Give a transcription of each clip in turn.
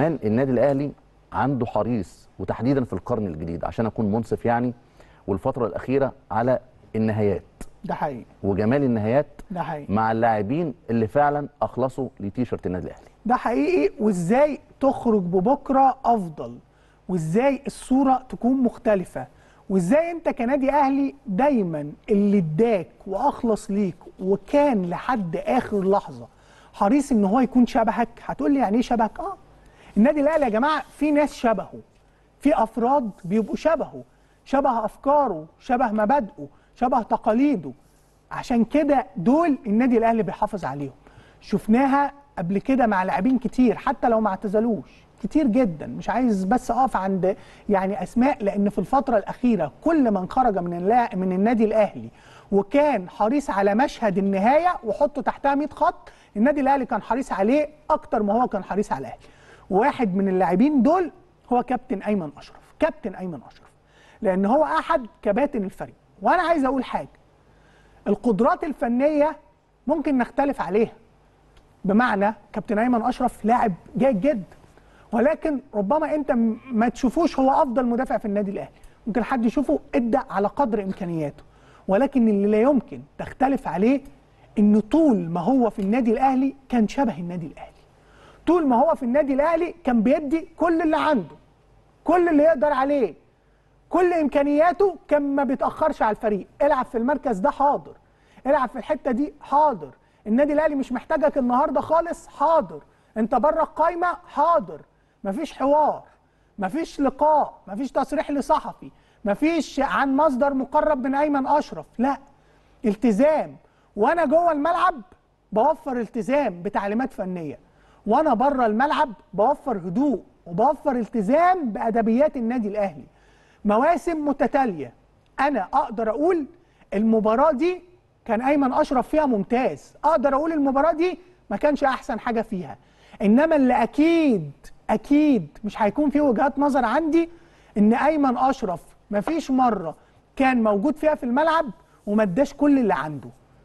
كمان النادي الاهلي عنده حريص وتحديدا في القرن الجديد عشان اكون منصف يعني والفتره الاخيره على النهايات ده حقيقي وجمال النهايات ده حقيقي مع اللاعبين اللي فعلا اخلصوا لتيشرت النادي الاهلي ده حقيقي وازاي تخرج ببكره افضل وازاي الصوره تكون مختلفه وازاي انت كنادي اهلي دايما اللي اداك واخلص ليك وكان لحد اخر لحظه حريص ان هو يكون شبهك هتقول لي يعني ايه شبهك اه النادي الاهلي يا جماعه في ناس شبهه في افراد بيبقوا شبهه شبه افكاره شبه مبادئه شبه تقاليده عشان كده دول النادي الاهلي بيحافظ عليهم شفناها قبل كده مع لاعبين كتير حتى لو ما اعتزلوش كتير جدا مش عايز بس اقف عند يعني اسماء لان في الفتره الاخيره كل من خرج من اللا... من النادي الاهلي وكان حريص على مشهد النهايه وحطه تحتها 100 خط النادي الاهلي كان حريص عليه اكتر ما هو كان حريص على الاهلي واحد من اللاعبين دول هو كابتن ايمن اشرف كابتن ايمن اشرف لان هو احد كباتن الفريق وانا عايز اقول حاجه القدرات الفنيه ممكن نختلف عليها بمعنى كابتن ايمن اشرف لاعب جيد جدا ولكن ربما انت م- ما تشوفوش هو افضل مدافع في النادي الاهلي ممكن حد يشوفه ادى على قدر امكانياته ولكن اللي لا يمكن تختلف عليه ان طول ما هو في النادي الاهلي كان شبه النادي الاهلي طول ما هو في النادي الاهلي كان بيدي كل اللي عنده كل اللي يقدر عليه كل امكانياته كان ما بيتاخرش على الفريق العب في المركز ده حاضر العب في الحته دي حاضر النادي الاهلي مش محتاجك النهارده خالص حاضر انت بره القايمه حاضر مفيش حوار مفيش لقاء مفيش تصريح لصحفي مفيش عن مصدر مقرب من ايمن اشرف لا التزام وانا جوه الملعب بوفر التزام بتعليمات فنيه وانا بره الملعب بوفر هدوء وبوفر التزام بادبيات النادي الاهلي مواسم متتاليه انا اقدر اقول المباراه دي كان ايمن اشرف فيها ممتاز اقدر اقول المباراه دي ما كانش احسن حاجه فيها انما اللي اكيد اكيد مش هيكون فيه وجهات نظر عندي ان ايمن اشرف مفيش مره كان موجود فيها في الملعب وما اداش كل اللي عنده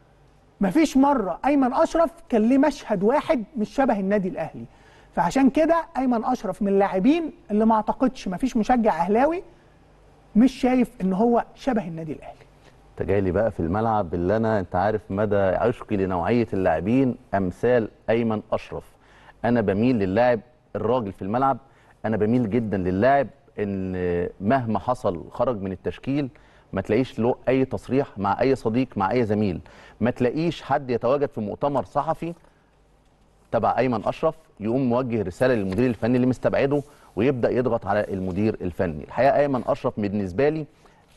مفيش مره ايمن اشرف كان ليه مشهد واحد مش شبه النادي الاهلي فعشان كده ايمن اشرف من اللاعبين اللي ما اعتقدش مفيش مشجع اهلاوي مش شايف ان هو شبه النادي الاهلي انت جاي لي بقى في الملعب اللي انا انت عارف مدى عشقي لنوعيه اللاعبين امثال ايمن اشرف انا بميل للاعب الراجل في الملعب انا بميل جدا للاعب ان مهما حصل خرج من التشكيل ما تلاقيش له اي تصريح مع اي صديق مع اي زميل ما تلاقيش حد يتواجد في مؤتمر صحفي تبع ايمن اشرف يقوم موجه رساله للمدير الفني اللي مستبعده ويبدا يضغط على المدير الفني الحقيقه ايمن اشرف بالنسبه لي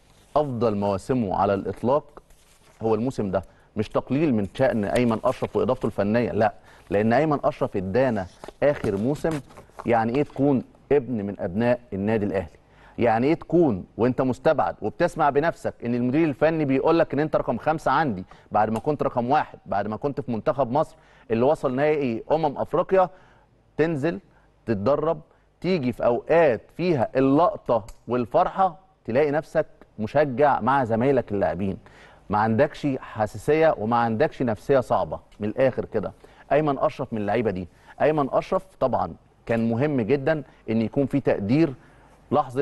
افضل مواسمه على الاطلاق هو الموسم ده مش تقليل من شان ايمن اشرف واضافته الفنيه لا لان ايمن اشرف ادانا اخر موسم يعني ايه تكون ابن من ابناء النادي الاهلي يعني ايه تكون وانت مستبعد وبتسمع بنفسك ان المدير الفني بيقول لك ان انت رقم خمسة عندي بعد ما كنت رقم واحد بعد ما كنت في منتخب مصر اللي وصل نهائي امم افريقيا تنزل تتدرب تيجي في اوقات فيها اللقطه والفرحه تلاقي نفسك مشجع مع زمايلك اللاعبين ما عندكش حساسيه وما عندكش نفسيه صعبه من الاخر كده ايمن اشرف من اللعيبه دي ايمن اشرف طبعا كان مهم جدا ان يكون في تقدير لحظه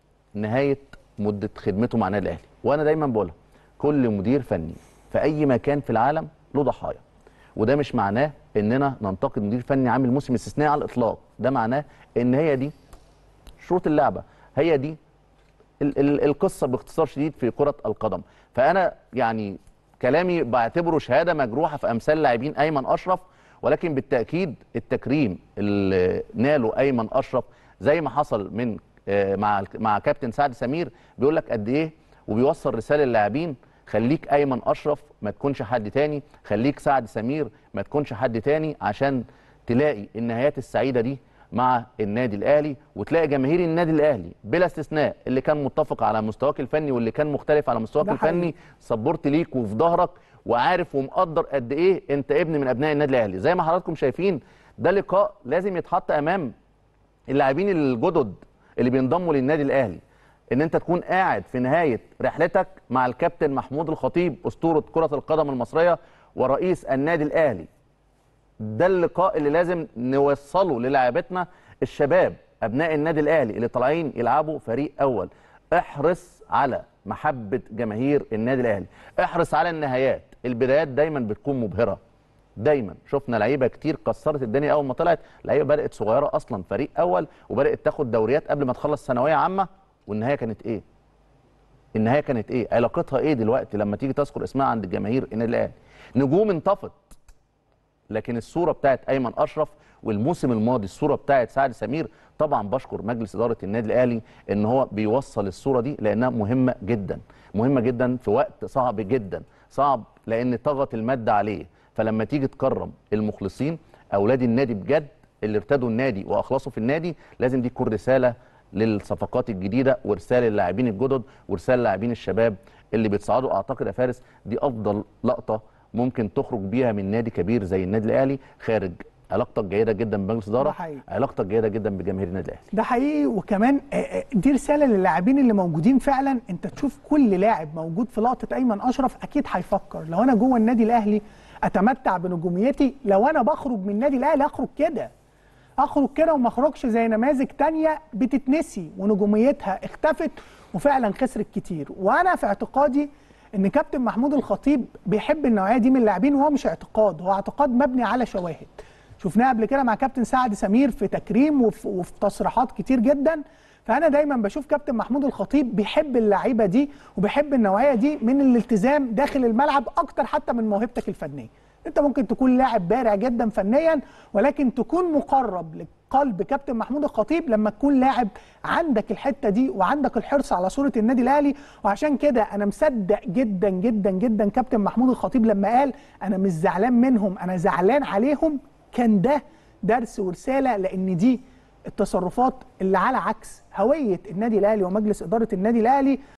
نهايه مده خدمته مع النادي الاهلي وانا دايما بقولها كل مدير فني في اي مكان في العالم له ضحايا وده مش معناه اننا ننتقد مدير فني عامل موسم استثنائي على الاطلاق ده معناه ان هي دي شروط اللعبه هي دي ال- ال- القصه باختصار شديد في كره القدم فانا يعني كلامي بعتبره شهاده مجروحه في امثال لاعبين ايمن اشرف ولكن بالتاكيد التكريم اللي ناله ايمن اشرف زي ما حصل من آه، مع مع كابتن سعد سمير بيقول لك قد ايه وبيوصل رساله للاعبين خليك ايمن اشرف ما تكونش حد تاني خليك سعد سمير ما تكونش حد تاني عشان تلاقي النهايات السعيده دي مع النادي الاهلي وتلاقي جماهير النادي الاهلي بلا استثناء اللي كان متفق على مستواك الفني واللي كان مختلف على مستواك ده حقيقي. الفني سبورت ليك وفي ظهرك وعارف ومقدر قد ايه انت ابن من ابناء النادي الاهلي زي ما حضراتكم شايفين ده لقاء لازم يتحط امام اللاعبين الجدد اللي بينضموا للنادي الاهلي ان انت تكون قاعد في نهايه رحلتك مع الكابتن محمود الخطيب اسطوره كره القدم المصريه ورئيس النادي الاهلي ده اللقاء اللي لازم نوصله للاعبتنا الشباب ابناء النادي الاهلي اللي طالعين يلعبوا فريق اول احرص على محبه جماهير النادي الاهلي احرص على النهايات البدايات دايما بتكون مبهره دايما شفنا لعيبه كتير كسرت الدنيا اول ما طلعت لعيبه بدات صغيره اصلا فريق اول وبدات تاخد دوريات قبل ما تخلص ثانويه عامه والنهايه كانت ايه النهايه كانت ايه علاقتها ايه دلوقتي لما تيجي تذكر اسمها عند الجماهير النادي الاهلي نجوم انطفت لكن الصوره بتاعت ايمن اشرف والموسم الماضي الصوره بتاعت سعد سمير طبعا بشكر مجلس اداره النادي الاهلي ان هو بيوصل الصوره دي لانها مهمه جدا مهمه جدا في وقت صعب جدا صعب لان طغت الماده عليه فلما تيجي تكرم المخلصين اولاد النادي بجد اللي ارتدوا النادي واخلصوا في النادي لازم دي تكون رساله للصفقات الجديده ورساله للاعبين الجدد ورساله للاعبين الشباب اللي بيتصعدوا اعتقد يا فارس دي افضل لقطه ممكن تخرج بيها من نادي كبير زي النادي الاهلي خارج علاقتك جيده جدا بمجلس ده اداره حقيقي. علاقتك جيده جدا بجماهير النادي الاهلي ده حقيقي وكمان آه، آه، دي رساله للاعبين اللي موجودين فعلا انت تشوف كل لاعب موجود في لقطه ايمن اشرف اكيد هيفكر لو انا جوه النادي الاهلي اتمتع بنجوميتي لو انا بخرج من النادي الاهلي اخرج كده اخرج كده وما اخرجش زي نماذج تانية بتتنسي ونجوميتها اختفت وفعلا خسرت كتير وانا في اعتقادي ان كابتن محمود الخطيب بيحب النوعيه دي من اللاعبين وهو مش اعتقاد هو اعتقاد مبني على شواهد شفناها قبل كده مع كابتن سعد سمير في تكريم وفي, وفي تصريحات كتير جدا فانا دايما بشوف كابتن محمود الخطيب بيحب اللعيبه دي وبيحب النوعيه دي من الالتزام داخل الملعب اكتر حتى من موهبتك الفنيه انت ممكن تكون لاعب بارع جدا فنيا ولكن تكون مقرب لقلب كابتن محمود الخطيب لما تكون لاعب عندك الحته دي وعندك الحرص على صوره النادي الاهلي وعشان كده انا مصدق جدا جدا جدا كابتن محمود الخطيب لما قال انا مش زعلان منهم انا زعلان عليهم كان ده درس ورساله لان دي التصرفات اللي على عكس هويه النادي الاهلي ومجلس اداره النادي الاهلي